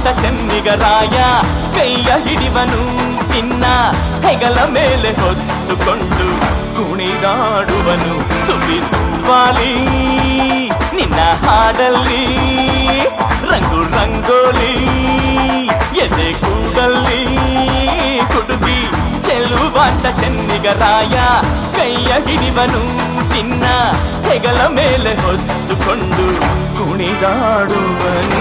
ಚೆನ್ನಿಗರಾಯ ಕೈಯ ಹಿಡಿವನು ನಿನ್ನ ಹೆಗಲ ಮೇಲೆ ಹೊತ್ತುಕೊಂಡು ಕುಣಿದಾಡುವನು ಸುಬಿ ಸುವಾಲಿ ನಿನ್ನ ಹಾಡಲ್ಲಿ ರಂಗು ರಂಗೋಲಿ ಎದೆ ಕೂಡಲ್ಲಿ ಕುಡುಗಿ ಚೆಲುವಾಟ ಚೆನ್ನಿಗರಾಯ ಕೈಯ ಹಿಡಿವನು ನಿನ್ನ ಹೆಗಲ ಮೇಲೆ ಹೊತ್ತುಕೊಂಡು ಕುಣಿದಾಡುವನು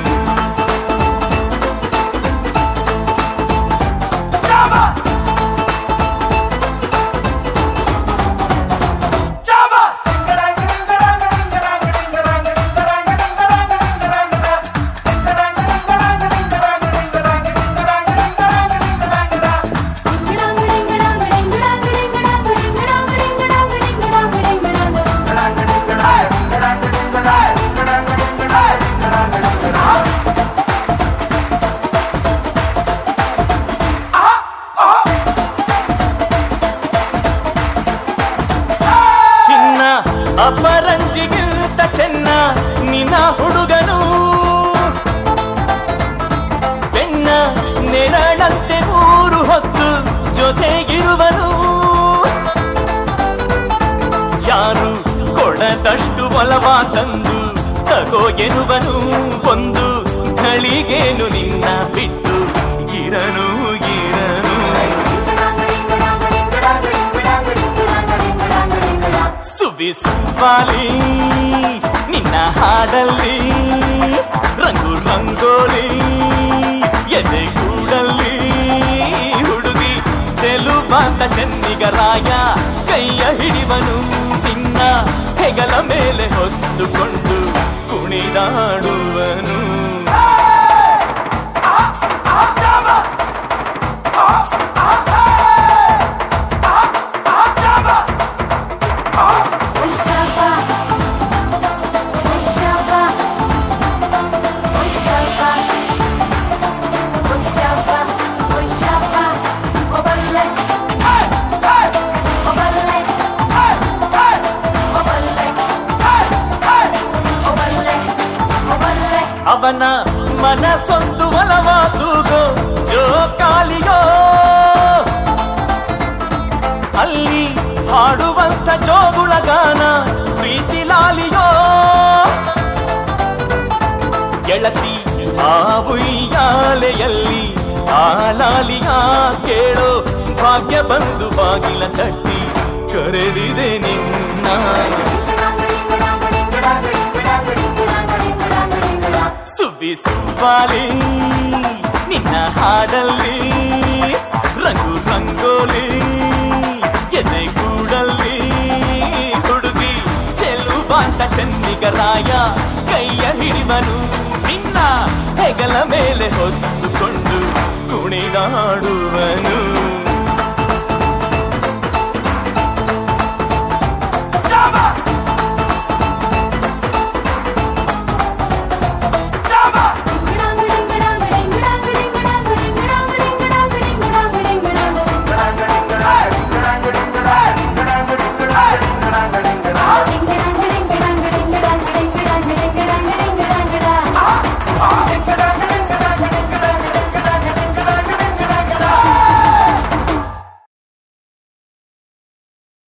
ಚಿನ್ನ ಅಪರಂಜಿಗಿಂತ ಚೆನ್ನ ನಿನ್ನ ಹುಡುಗನು ಬೆನ್ನ ನೆರಳಂತೆ ಮೂರು ಹೊತ್ತು ಜೊತೆಗಿರುವನು ಯಾರು ಕೊಡದಷ್ಟು ಒಲವ ತಂದು ತಗೋ ಎನ್ನುವನು ಒಂದು ಘಳಿಗೇನು ನಿನ್ನ ಬಿಟ್ಟು ಇರನು ಇರನು ಸುವಿ ಸುವಾಲಿ ನಿನ್ನ ಹಾಡಲ್ಲಿ ರಂಗು ರಂಗೋಲಿ ಎದೆ ಕೂಡಲ್ಲಿ ಹುಡುಗಿ ಚೆಲುವಾದ ಚೆನ್ನಿಗರಾಯ ಕೈಯ ಹಿಡಿವನು ನಿನ್ನ ಹೆಗಲ ಮೇಲೆ ಹೊತ್ತುಕೊಂಡು ಕುಣಿದಾಡುವನು ಅವನ ಮನಸ್ಸೊಂದು ಒಲವ ತೂಗೋ ಜೋಕಾಲಿಯೋ ಅಲ್ಲಿ ಹಾಡುವಂತ ಜೋಗುಳ ಗಾನ ಪ್ರೀತಿ ಲಾಲಿಯೋ ಗೆಳತಿ ಆ ಉಯ್ಯಾಲೆಯಲ್ಲಿ ಆ ಲಾಲಿಯ ಕೇಳೋ ಭಾಗ್ಯ ಬಂದು ಬಾಗಿಲ ತಟ್ಟಿ ಕರೆದಿದೆ ನಿನ್ನ ಸುಬ್ಬಿ ಸುಬ್ಬಾಲಿ ನಿನ್ನ ಹಾಡಲ್ಲಿ ರಂಗು ರಂಗೋಲಿ ಎದೆ ಕೂಡಲ್ಲಿ ಹುಡುಗಿ ಚೆಲುವಾಟ ಚೆನ್ನಿಗರಾಯ ಕೈಯ ಹಿಡಿವನು ನಿನ್ನ ಹೆಗಲ ಮೇಲೆ ಹೊತ್ತುಕೊಂಡು ಕುಣಿದಾಡುವನು